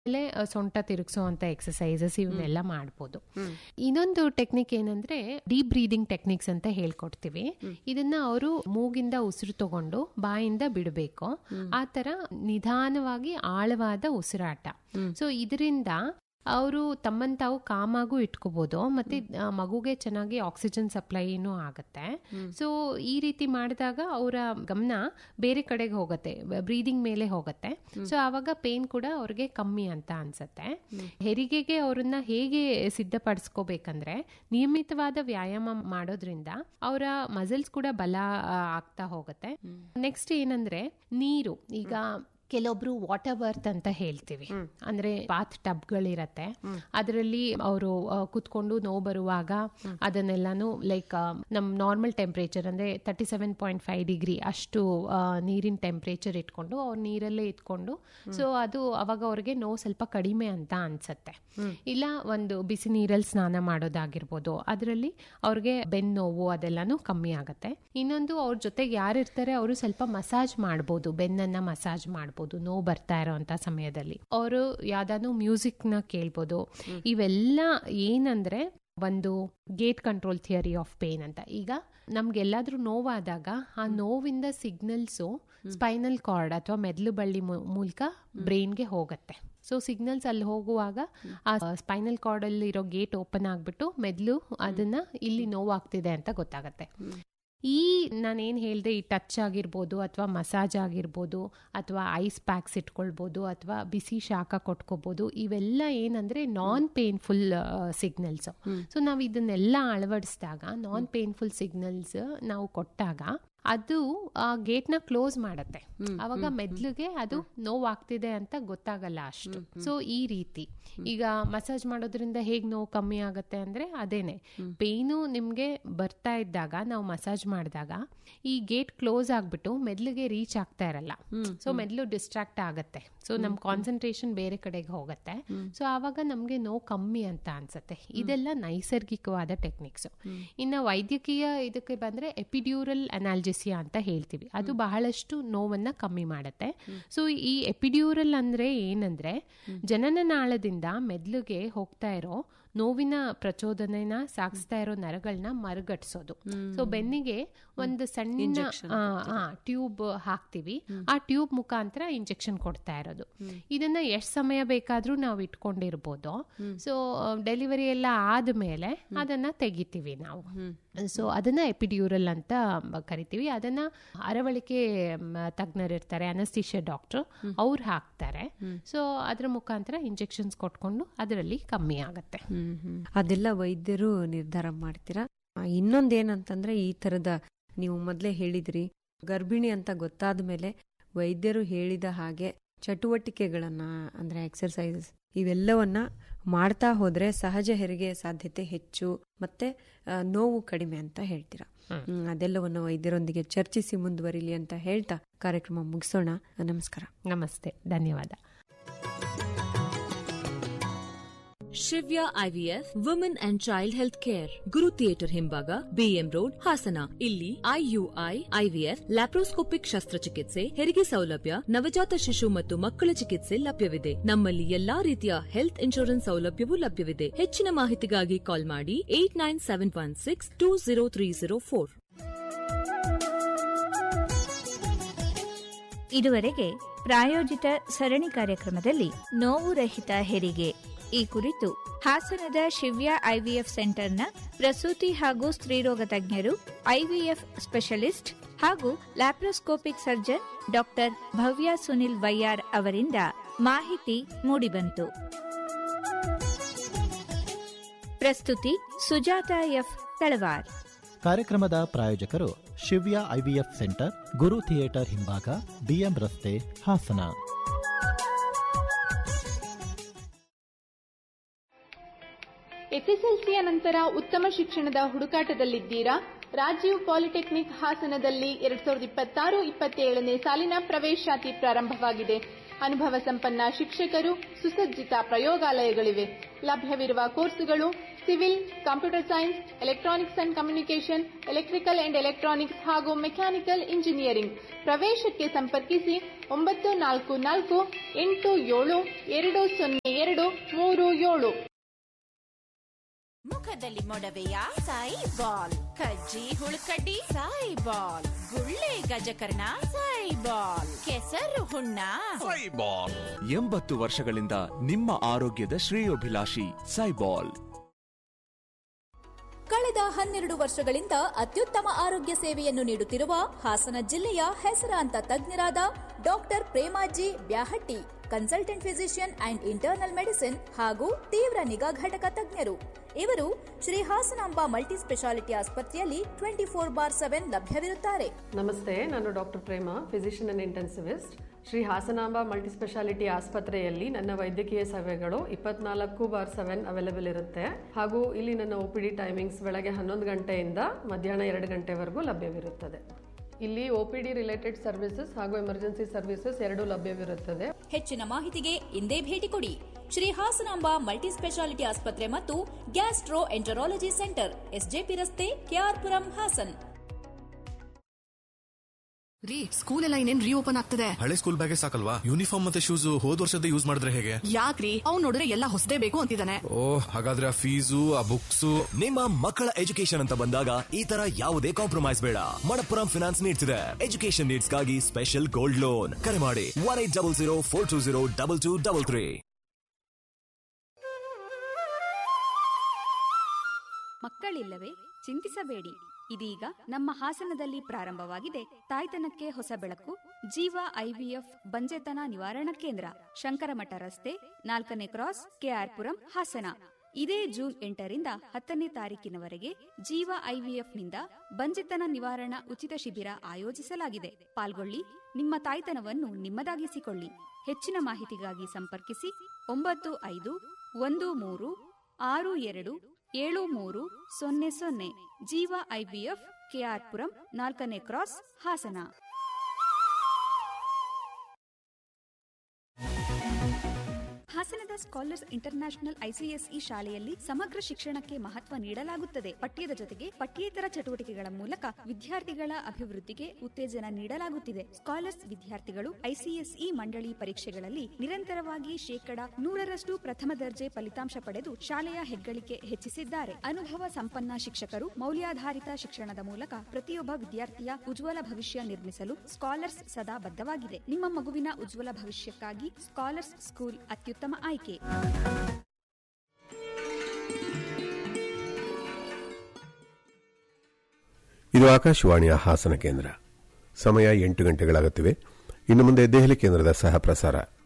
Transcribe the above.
ಆಮೇಲೆ ಆ, ಸೊಂಟ ತಿರುಗಿಸುವಂತ ಎಕ್ಸಸೈಸಸ್ ಇವನ್ನೆಲ್ಲ ಮಾಡ್ಬೋದು ಇನ್ನೊಂದು ಟೆಕ್ನಿಕ್ ಏನಂದ್ರೆ ಡೀಪ್ ಬ್ರೀದಿಂಗ್ ಟೆಕ್ನಿಕ್ಸ್ ಅಂತ ಹೇಳ್ಕೊಡ್ತೀವಿ ಇದನ್ನ ಅವರು ಮೂಗಿಂದ ಉಸಿರು ತಗೊಂಡು ಬಾಯಿಂದ ಬಿಡಬೇಕು ಆ ತರ ನಿಧಾನವಾಗಿ ಆಳವಾದ ಉಸಿರಾಟ ಸೊ ಇದರಿಂದ ಅವರು ತಮ್ಮನ್ ತಾವು ಕಾಮಾಗೂ ಇಟ್ಕೋಬಹುದು ಮತ್ತೆ ಆ, ಮಗುಗೆ ಚೆನ್ನಾಗಿ ಆಕ್ಸಿಜನ್ ಸಪ್ಲೈನೂ ಆಗತ್ತೆ ಸೊ ಈ ರೀತಿ ಮಾಡಿದಾಗ ಅವರ ಗಮನ ಬೇರೆ ಕಡೆಗೆ ಹೋಗುತ್ತೆ ಬ್ರೀದಿಂಗ್ ಮೇಲೆ ಹೋಗುತ್ತೆ ಸೊ ಆವಾಗ ಪೇನ್ ಕೂಡ ಅವ್ರಿಗೆ ಕಮ್ಮಿ ಅಂತ ಅನ್ಸತ್ತೆ ಹೆರಿಗೆಗೆ ಅವ್ರನ್ನ ಹೇಗೆ ಸಿದ್ಧಪಡಿಸ್ಕೋಬೇಕಂದ್ರೆ ನಿಯಮಿತವಾದ ವ್ಯಾಯಾಮ ಮಾಡೋದ್ರಿಂದ ಅವರ ಮಸಲ್ಸ್ ಕೂಡ ಬಲ ಆ, ಆಗ್ತಾ ಹೋಗುತ್ತೆ ನೆಕ್ಸ್ಟ್ ಏನಂದ್ರೆ ನೀರು ಈಗ ಕೆಲವೊಬ್ರು ವಾಟರ್ ಬರ್ತ್ ಅಂತ ಹೇಳ್ತೀವಿ ಅಂದ್ರೆ ಬಾತ್ ಟಬ್ಗಳಿರತ್ತೆ ಅದರಲ್ಲಿ ಅವರು ಕುತ್ಕೊಂಡು ನೋವು ಬರುವಾಗ ಅದನ್ನೆಲ್ಲಾನು ಲೈಕ್ ನಮ್ ನಾರ್ಮಲ್ ಟೆಂಪರೇಚರ್ ಅಂದ್ರೆ thirty seven point five degree ಅಷ್ಟು ಆ, ನೀರಿನ ಟೆಂಪರೇಚರ್ ಇಟ್ಕೊಂಡು ಅವ್ರು ನೀರಲ್ಲೇ ಇಟ್ಕೊಂಡು ಸೊ ಅದು ಅವಾಗ ಅವ್ರಿಗೆ ನೋವು ಸ್ವಲ್ಪ ಕಡಿಮೆ ಅಂತ ಅನ್ಸತ್ತೆ ಇಲ್ಲ ಒಂದು ಬಿಸಿ ನೀರಲ್ಲಿ ಸ್ನಾನ ಮಾಡೋದಾಗಿರ್ಬೋದು ಅದರಲ್ಲಿ ಅವ್ರಿಗೆ ಬೆನ್ನು ನೋವು ಅದೆಲ್ಲಾನು ಕಮ್ಮಿ ಆಗತ್ತೆ ಇನ್ನೊಂದು ಅವ್ರ ಜೊತೆಗೆ ಯಾರಿರ್ತಾರೆ ಅವರು ಸ್ವಲ್ಪ ಮಸಾಜ್ ಮಾಡ್ಬೋದು ಬೆನ್ನನ್ನ ಮಸಾಜ್ ಮಾಡ್ಬೋದು ನೋವು ಬರ್ತಾ ಇರೋಂತ ಸಮಯದಲ್ಲಿ ಅವರು ಯಾವ್ದಾನು ಮ್ಯೂಸಿಕ್ ನ ಕೇಳ್ಬೋದು ಇವೆಲ್ಲ ಏನಂದ್ರೆ ಒಂದು gate control theory of pain ಅಂತ ಈಗ ನಮ್ಗೆಲ್ಲಾದ್ರೂ ನೋವಾದಾಗ ಆ ನೋವಿಂದ ಸಿಗ್ನಲ್ಸು ಸ್ಪೈನಲ್ ಕಾರ್ಡ್ ಅಥವಾ ಮೆದ್ಲು ಬಳ್ಳಿ ಮೂ- ಮೂಲಕ ಬ್ರೈನ್ಗೆ ಹೋಗತ್ತೆ ಸೊ ಸಿಗ್ನಲ್ಸ್ ಅಲ್ಲಿ ಹೋಗುವಾಗ ಆ ಸ್ಪೈನಲ್ ಕಾರ್ಡ್ ಅಲ್ಲಿ ಇರೋ ಗೇಟ್ ಓಪನ್ ಆಗ್ಬಿಟ್ಟು ಮೆದ್ಲು ಅದನ್ನ ಇಲ್ಲಿ ನೋವಾಗ್ತಿದೆ ಅಂತ ಗೊತ್ತಾಗತ್ತೆ ಈ ನಾನೇನ್ ಹೇಳ್ದೆ ಈ ಟಚ್ ಆಗಿರ್ಬೋದು ಅಥವಾ ಮಸಾಜ್ ಆಗಿರ್ಬೋದು ಅಥವಾ ಐಸ್ ಪ್ಯಾಕ್ಸ್ ಇಟ್ಕೊಳ್ಬೋದು ಅಥವಾ ಬಿಸಿ ಶಾಖ ಕೊಟ್ಕೋಬಹುದು ಇವೆಲ್ಲ ಏನಂದ್ರೆ ನಾನ್ ಪೇನ್ಫುಲ್ ಸಿಗ್ನಲ್ಸ್ ಸೊ ನಾವು ಇದನ್ನೆಲ್ಲ ಅಳವಡಿಸಿದಾಗ ನಾನ್ ಪೇನ್ಫುಲ್ ಸಿಗ್ನಲ್ಸ್ ನಾವು ಕೊಟ್ಟಾಗ ಅದು ಆ ಗೇಟ್ ನ ಕ್ಲೋಸ್ ಮಾಡತ್ತೆ ಅವಾಗ ಮೆದ್ಲಿಗೆ ಅದು ನೋವಾಗ್ತಿದೆ ಅಂತ ಗೊತ್ತಾಗಲ್ಲ ಅಷ್ಟು ಸೊ ಈ ರೀತಿ ಈಗ ಮಸಾಜ್ ಮಾಡೋದ್ರಿಂದ ಹೇಗ್ ನೋವು ಕಮ್ಮಿ ಆಗತ್ತೆ ಅಂದ್ರೆ ಅದೇನೆ ಪೇನು ನಿಮ್ಗೆ ಬರ್ತಾ ಇದ್ದಾಗ ನಾವು ಮಸಾಜ್ ಮಾಡಿದಾಗ ಈ ಗೇಟ್ ಕ್ಲೋಸ್ ಆಗ್ಬಿಟ್ಟು ಮೆದ್ಲಿಗೆ ರೀಚ್ ಆಗ್ತಾ ಇರಲ್ಲ ಸೊ ಮೆದ್ಲು ಡಿಸ್ಟ್ರಾಕ್ಟ್ ಆಗತ್ತೆ ಸೊ ನಮ್ ಕಾನ್ಸಂಟ್ರೇಷನ್ ಬೇರೆ ಕಡೆಗೆ ಹೋಗತ್ತೆ ಸೊ ಆವಾಗ ನಮ್ಗೆ ನೋವು ಕಮ್ಮಿ ಅಂತ ಅನ್ಸತ್ತೆ ಇದೆಲ್ಲ ನೈಸರ್ಗಿಕವಾದ ಟೆಕ್ನಿಕ್ಸ್ ಇನ್ನ ವೈದ್ಯಕೀಯ ಇದಕ್ಕೆ ಬಂದ್ರೆ ಎಪಿಡ್ಯೂರಲ್ ಅನಾಲ್ಜೆಸಿಯಾ ಅಂತ ಹೇಳ್ತೀವಿ ಅದು ಬಹಳಷ್ಟು ನೋವನ್ನ ಕಮ್ಮಿ ಮಾಡುತ್ತೆ ಸೊ ಈ ಎಪಿಡ್ಯೂರಲ್ ಅಂದ್ರೆ ಏನಂದ್ರೆ ಜನನ ನಾಳದಿಂದ ಮೆದ್ಲುಗೆ ಹೋಗ್ತಾ ಇರೋ ನೋವಿನ ಪ್ರಚೋದನೆನ ಸಾಗಿಸ್ತಾ ಇರೋ ನರಗಳನ್ನ ಮರುಗಟ್ಸೋದು ಸೊ ಬೆನ್ನಿಗೆ ಒಂದು ಸಣ್ಣ ಟ್ಯೂಬ್ ಹಾಕ್ತಿವಿ ಆ ಟ್ಯೂಬ್ ಮುಖಾಂತರ ಇಂಜೆಕ್ಷನ್ ಕೊಡ್ತಾ ಇರೋದು ಇದನ್ನ ಎಷ್ಟ್ ಸಮಯ ಬೇಕಾದ್ರೂ ನಾವು ಇಟ್ಕೊಂಡಿರ್ಬೋದು ಸೊ ಡೆಲಿವರಿ ಎಲ್ಲ ಆದ್ಮೇಲೆ ಅದನ್ನ ತೆಗಿತೀವಿ ನಾವು ಸೊ ಅದನ್ನ ಎಪಿಡ್ಯೂರಲ್ ಅಂತ ಕರಿತೀವಿ ಅದನ್ನ ಅರವಳಿಕೆ ತಜ್ಞರಿರ್ತಾರೆ ಅನಸ್ತಿಷಿಯಾ ಡಾಕ್ಟರ್ ಅವ್ರು ಹಾಕ್ತಾರೆ ಸೊ ಅದ್ರ ಮುಖಾಂತರ ಇಂಜೆಕ್ಷನ್ಸ್ ಕೊಟ್ಕೊಂಡು ಅದರಲ್ಲಿ ಕಮ್ಮಿ ಆಗತ್ತೆ ಅದೆಲ್ಲ ವೈದ್ಯರು ನಿರ್ಧಾರ ಮಾಡ್ತೀರಾ ಆ, ಇನ್ನೊಂದೇನಂತಂದ್ರೆ ಈ ತರದ ನೀವು ಮೊದಲೇ ಹೇಳಿದ್ರಿ ಗರ್ಭಿಣಿ ಅಂತ ಗೊತ್ತಾದ ಮೇಲೆ ವೈದ್ಯರು ಹೇಳಿದ ಹಾಗೆ ಚಟುವಟಿಕೆಗಳನ್ನ ಅಂದ್ರೆ ಎಕ್ಸರ್ಸೈಸಸ್ ಇವೆಲ್ಲವನ್ನ ಮಾಡ್ತಾ ಹೋದ್ರೆ ಸಹಜ ಹೆರಿಗೆ ಸಾಧ್ಯತೆ ಹೆಚ್ಚು ಮತ್ತೆ ಆ, ನೋವು ಕಡಿಮೆ ಅಂತ ಹೇಳ್ತೀರಾ ಹ್ಮ್, ಅದೆಲ್ಲವನ್ನು ವೈದ್ಯರೊಂದಿಗೆ ಚರ್ಚಿಸಿ ಮುಂದುವರಿಲಿ ಅಂತ ಹೇಳ್ತಾ ಕಾರ್ಯಕ್ರಮ ಮುಗಿಸೋಣ ನಮಸ್ಕಾರ ನಮಸ್ತೆ ಧನ್ಯವಾದ Shivya IVF women and child health care Guru theatre ಹಿಂಭಾಗ ಬಿಎಂ ರೋಡ್ ಹಾಸನ ಇಲ್ಲಿ ಐಯುಐ ಐವಿಎಫ್ ಲ್ಯಾಪ್ರೋಸ್ಕೋಪಿಕ್ ಶಸ್ತ್ರಚಿಕಿತ್ಸೆ ಹೆರಿಗೆ ಸೌಲಭ್ಯ ನವಜಾತ ಶಿಶು ಮತ್ತು ಮಕ್ಕಳ ಚಿಕಿತ್ಸೆ ಲಭ್ಯವಿದೆ ನಮ್ಮಲ್ಲಿ ಎಲ್ಲಾ ರೀತಿಯ ಹೆಲ್ತ್ ಇನ್ಶೂರೆನ್ಸ್ ಸೌಲಭ್ಯವೂ ಲಭ್ಯವಿದೆ ಹೆಚ್ಚಿನ ಮಾಹಿತಿಗಾಗಿ ಕಾಲ್ ಮಾಡಿ eight nine seven one six two zero three zero four ಇದುವರೆಗೆ ಪ್ರಾಯೋಜಿತ ಸರಣಿ ಕಾರ್ಯಕ್ರಮದಲ್ಲಿ ನೋವು ರಹಿತ ಹೆರಿಗೆ ಈ ಕುರಿತು ಹಾಸನದ ಶಿವ್ಯ ಐವಿಎಫ್ ಸೆಂಟರ್ನ ಪ್ರಸೂತಿ ಹಾಗೂ ಸ್ತ್ರೀರೋಗ ತಜ್ಞರು ಐವಿಎಫ್ ಸ್ಪೆಷಲಿಸ್ಟ್ ಹಾಗೂ laparoscopic surgeon doctor Bhavya Sunil ವೈಯಾರ್ ಅವರಿಂದ ಮಾಹಿತಿ ಮೂಡಿಬಂತು ಪ್ರಸ್ತುತಿ ಸುಜಾತ ಎಫ್ ತಳವಾರ್ ಕಾರ್ಯಕ್ರಮದ ಪ್ರಾಯೋಜಕರು Shivya IVF centre Guru theatre ಹಿಂಭಾಗ ಬಿಎಂ ರಸ್ತೆ ಹಾಸನ ಎಸ್ಎಸ್ಎಲ್ಸಿಯ ನಂತರ ಉತ್ತಮ ಶಿಕ್ಷಣದ ಹುಡುಕಾಟದಲ್ಲಿದ್ದೀರಾ ರಾಜೀವ್ ಪಾಲಿಟೆಕ್ನಿಕ್ ಹಾಸನದಲ್ಲಿ ಎರಡ್ ಸಾವಿರದ ಇಪ್ಪತ್ತಾರು ಇಪ್ಪತ್ತೇಳನೇ ಸಾಲಿನ ಪ್ರವೇಶಾತಿ ಪ್ರಾರಂಭವಾಗಿದೆ ಅನುಭವ ಸಂಪನ್ನ ಶಿಕ್ಷಕರು ಸುಸಜ್ಜಿತ ಪ್ರಯೋಗಾಲಯಗಳಿವೆ ಲಭ್ಯವಿರುವ ಕೋರ್ಸುಗಳು civil computer science electronics and communication electrical and electronics ಹಾಗೂ ಮೆಕ್ಯಾನಿಕಲ್ ಇಂಜಿನಿಯರಿಂಗ್ ಪ್ರವೇಶಕ್ಕೆ ಸಂಪರ್ಕಿಸಿ ಒಂಬತ್ತು ನಾಲ್ಕು ನಾಲ್ಕು ಎಂಟು ಏಳು ಎರಡು ಸೊನ್ನೆ ಎರಡು ಮೂರು ಏಳು ಮುಖದಲ್ಲಿ ಮೊಡವೆಯ ಸಾಯಿ ಬಾಲ್ ಕಜ್ಜಿ ಹುಳುಕಡ್ಡಿ ಸಾಯಿ ಬಾಲ್ ಗುಳ್ಳೆ ಗಜಕರ್ಣ ಸಾಯಿ ಬಾಲ್ ಕೆಸರು ಹುಣ್ಣ ಸೈಬಾಲ್ ಎಂಬತ್ತು ವರ್ಷಗಳಿಂದ ನಿಮ್ಮ ಆರೋಗ್ಯದ ಶ್ರೇಯೋಭಿಲಾಷಿ ಸೈಬಾಲ್ ಕಳೆದ ಹನ್ನೆರಡು ವರ್ಷಗಳಿಂದ ಅತ್ಯುತ್ತಮ ಆರೋಗ್ಯ ಸೇವೆಯನ್ನು ನೀಡುತ್ತಿರುವ ಹಾಸನ ಜಿಲ್ಲೆಯ ಹೆಸರಾಂತ ತಜ್ಞರಾದ doctor Premaji Byahatti consultant physician and internal medicine ಹಾಗೂ ತೀವ್ರ ನಿಗಾ ಘಟಕ ತಜ್ಞರು ಇವರು ಶ್ರೀ ಹಾಸನಾಂಬ ಮಲ್ಟಿ ಸ್ಪೆಷಾಲಿಟಿ ಆಸ್ಪತ್ರೆಯಲ್ಲಿ ಟ್ವೆಂಟಿ ಫೋರ್ ಬಾರ್ ಸೆವೆನ್ ಲಭ್ಯವಿರುತ್ತಾರೆ ನಮಸ್ತೆ ನಾನು doctor Prema physician and intensivist Shri Hasanamba multispeciality ಆಸ್ಪತ್ರೆಯಲ್ಲಿ ನನ್ನ ವೈದ್ಯಕೀಯ ಸೇವೆಗಳು ಇಪ್ಪತ್ನಾಲ್ಕು ಬಾರ್ ಸೆವೆನ್ ಅವೈಲೇಬಲ್ ಇರುತ್ತೆ ಹಾಗೂ ಇಲ್ಲಿ ನನ್ನ ಒ ಪಿ ಡಿ ಟೈಮಿಂಗ್ಸ್ ಬೆಳಗ್ಗೆ ಹನ್ನೊಂದು ಗಂಟೆಯಿಂದ ಮಧ್ಯಾಹ್ನ ಎರಡು ಗಂಟೆವರೆಗೂ ಲಭ್ಯವಿರುತ್ತದೆ ಇಲ್ಲಿ O P D related services ಹಾಗೂ ಎಮರ್ಜೆನ್ಸಿ ಸರ್ವಿಸಸ್ ಎರಡೂ ಲಭ್ಯವಿರುತ್ತದೆ ಹೆಚ್ಚಿನ ಮಾಹಿತಿಗೆ ಇಂದೇ ಭೇಟಿ ಕೊಡಿ ಶ್ರೀ ಹಾಸನಾಂಬ ಮಲ್ಟಿ ಸ್ಪೆಷಾಲಿಟಿ ಆಸ್ಪತ್ರೆ ಮತ್ತು ಗ್ಯಾಸ್ಟ್ರೋ ಎಂಟರಾಲಜಿ ಸೆಂಟರ್ ಎಸ್ಜೆಪಿ ರಸ್ತೆ ಕೆಆರ್ಪುರಂ ಹಾಸನ್ ರೀ ಸ್ಕೂಲ್ ಎಲ್ಲ ಇನ್ನೇನ್ ರೀಓಪನ್ ಆಗ್ತದೆ ಹಳೆ ಸ್ಕೂಲ್ ಬ್ಯಾಗೆ ಸಾಕಲ್ವಾ ಯೂನಿಫಾರ್ಮ್ ಮತ್ತೆ ಶೂಸ್ ಹೋದ್ ವರ್ಷದ ಯೂಸ್ ಮಾಡಿದ್ರೆ ಹೇಗೆ ಯಾಕ್ರಿ ಅವ್ನ್ ನೋಡಿದ್ರೆ ಎಲ್ಲ ಹೊಸದೇ ಬೇಕು ಅಂತಿದ್ದಾನೆ ಓ ಹಾಗಾದ್ರೆ ಆ ಫೀಸು ಆ ಬುಕ್ಸ್ ನಿಮ್ಮ ಮಕ್ಕಳ ಎಜುಕೇಶನ್ ಅಂತ ಬಂದಾಗ ಈ ತರ ಯಾವುದೇ ಕಾಂಪ್ರಮೈಸ್ ಬೇಡ ಮಣಪ್ಪುರಂ ಫಿನಾನ್ಸ್ ನೀಡ್ತಿದೆ ಎಜುಕೇಶನ್ ನೀಡ್ಸ್ ಗಾಗಿ ಸ್ಪೆಷಲ್ ಗೋಲ್ಡ್ ಲೋನ್ ಕರೆ ಮಾಡಿ one eight double zero four two zero double two double three ಮಕ್ಕಳಿಲ್ಲವೇ ಚಿಂತಿಸಬೇಡಿ ಇದೀಗ ನಮ್ಮ ಹಾಸನದಲ್ಲಿ ಪ್ರಾರಂಭವಾಗಿದೆ ತಾಯ್ತನಕ್ಕೆ ಹೊಸ ಬೆಳಕು ಜೀವ ಐವಿಎಫ್ ಬಂಜೆತನ ನಿವಾರಣಾ ಕೇಂದ್ರ ಶಂಕರಮಠ ರಸ್ತೆ ನಾಲ್ಕನೇ ಕ್ರಾಸ್ ಕೆಆರ್ಪುರಂ ಹಾಸನ ಇದೇ ಜೂನ್ ಎಂಟರಿಂದ ಹತ್ತನೇ ತಾರೀಕಿನವರೆಗೆ ಜೀವ ಐವಿಎಫ್ನಿಂದ ಬಂಜೆತನ ನಿವಾರಣಾ ಉಚಿತ ಶಿಬಿರ ಆಯೋಜಿಸಲಾಗಿದೆ ಪಾಲ್ಗೊಳ್ಳಿ ನಿಮ್ಮ ತಾಯ್ತನವನ್ನು ನಿಮ್ಮದಾಗಿಸಿಕೊಳ್ಳಿ ಹೆಚ್ಚಿನ ಮಾಹಿತಿಗಾಗಿ ಸಂಪರ್ಕಿಸಿ ಒಂಬತ್ತು ಐದು ಒಂದು ಮೂರು ಆರು ಎರಡು ಏಳು ಮೂರು ಸೊನ್ನೆ ಸೊನ್ನೆ ಜೀವ ಐಬಿಎಫ್ ಕೆಆರ್ಪುರಂ ನಾಲ್ಕನೇ ಕ್ರಾಸ್ ಹಾಸನ ಹಾಸನದ ಸ್ಕಾಲರ್ಸ್ ಇಂಟರ್ನ್ಯಾಷನಲ್ ಐಸಿಎಸ್ಇ ಶಾಲೆಯಲ್ಲಿ ಸಮಗ್ರ ಶಿಕ್ಷಣಕ್ಕೆ ಮಹತ್ವ ನೀಡಲಾಗುತ್ತದೆ ಪಠ್ಯದ ಜೊತೆಗೆ ಪಠ್ಯೇತರ ಚಟುವಟಿಕೆಗಳ ಮೂಲಕ ವಿದ್ಯಾರ್ಥಿಗಳ ಅಭಿವೃದ್ಧಿಗೆ ಉತ್ತೇಜನ ನೀಡಲಾಗುತ್ತಿದೆ ಸ್ಕಾಲರ್ಸ್ ವಿದ್ಯಾರ್ಥಿಗಳು ಐಸಿಎಸ್ಇ ಮಂಡಳಿ ಪರೀಕ್ಷೆಗಳಲ್ಲಿ ನಿರಂತರವಾಗಿ ಶೇಕಡ ನೂರರಷ್ಟು ಪ್ರಥಮ ದರ್ಜೆ ಫಲಿತಾಂಶ ಪಡೆದು ಶಾಲೆಯ ಹೆಗ್ಗಳಿಕೆ ಹೆಚ್ಚಿಸಿದ್ದಾರೆ ಅನುಭವ ಸಂಪನ್ನ ಶಿಕ್ಷಕರು ಮೌಲ್ಯಾಧಾರಿತ ಶಿಕ್ಷಣದ ಮೂಲಕ ಪ್ರತಿಯೊಬ್ಬ ವಿದ್ಯಾರ್ಥಿಯ ಉಜ್ವಲ ಭವಿಷ್ಯ ನಿರ್ಮಿಸಲು ಸ್ಕಾಲರ್ಸ್ ಸದಾ ಬದ್ಧವಾಗಿದೆ ನಿಮ್ಮ ಮಗುವಿನ ಉಜ್ವಲ ಭವಿಷ್ಯಕ್ಕಾಗಿ ಸ್ಕಾಲರ್ಸ್ ಸ್ಕೂಲ್ ಅತ್ಯುತ್ತಮ ಆಯ್ಕೆ ಇದು ಆಕಾಶವಾಣಿಯ ಹಾಸನ ಕೇಂದ್ರ ಸಮಯ ಎಂಟು ಗಂಟೆಗಳಾಗುತ್ತಿವೆ ಇನ್ನು ಮುಂದೆ ದೆಹಲಿ ಕೇಂದ್ರದ ಸಹ ಪ್ರಸಾರ